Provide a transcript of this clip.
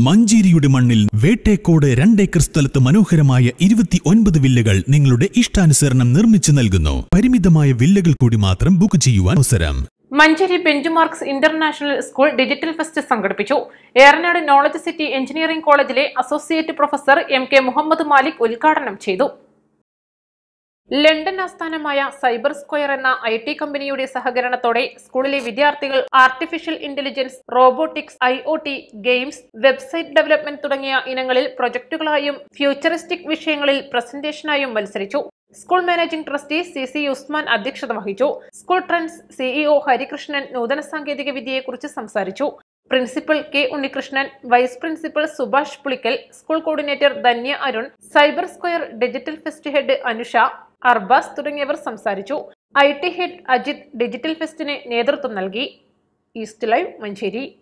മഞ്ചേരിയുടെ മണ്ണിൽ വേട്ടേക്കോട് രണ്ടേക്കർ സ്ഥലത്ത് മനോഹരമായ ഇരുപത്തി ഒൻപത് വില്ലകൾ നിങ്ങളുടെ ഇഷ്ടാനുസരണം നിർമ്മിച്ചു നൽകുന്നു പരിമിതമായ വില്ലകൾ കൂടി മാത്രം ബുക്ക് ചെയ്യുവാൻ അവസരം മഞ്ചേരി ബെഞ്ചുമാർക്സ് ഇന്റർനാഷണൽ സ്കൂൾ ഡിജിറ്റൽ ഫെസ്റ്റ് സംഘടിപ്പിച്ചു ഏറനാട് നോളജ് സിറ്റി എഞ്ചിനീയറിംഗ് കോളേജിലെ associate professor M K Muhammad Malik ഉദ്ഘാടനം ചെയ്തു ലണ്ടൻ ആസ്ഥാനമായ സൈബർ സ്ക്വയർ എന്ന ഐ ടി കമ്പനിയുടെ സഹകരണത്തോടെ സ്കൂളിലെ വിദ്യാർത്ഥികൾ artificial intelligence robotics I O T games website development തുടങ്ങിയ ഇനങ്ങളിൽ പ്രൊജക്ടുകളായും ഫ്യൂച്ചറിസ്റ്റിക് വിഷയങ്ങളിൽ പ്രസന്റേഷനായും മത്സരിച്ചു school managing trustee C C Usman അധ്യക്ഷത വഹിച്ചു സ്കൂൾ ട്രെൻഡ്സ് സിഇഒ ഹരികൃഷ്ണൻ നൂതന സാങ്കേതിക വിദ്യയെക്കുറിച്ച് സംസാരിച്ചു principal K Unnikrishnan vice principal Subhash Pulickal school coordinator Dhanya Arun cyber square digital fest head Anusha Arbaz തുടങ്ങിയവർ സംസാരിച്ചു I T head Ajith digital ഫെസ്റ്റിന് നേതൃത്വം നൽകി ഈസ്റ്റ് ലൈവ് മഞ്ചേരി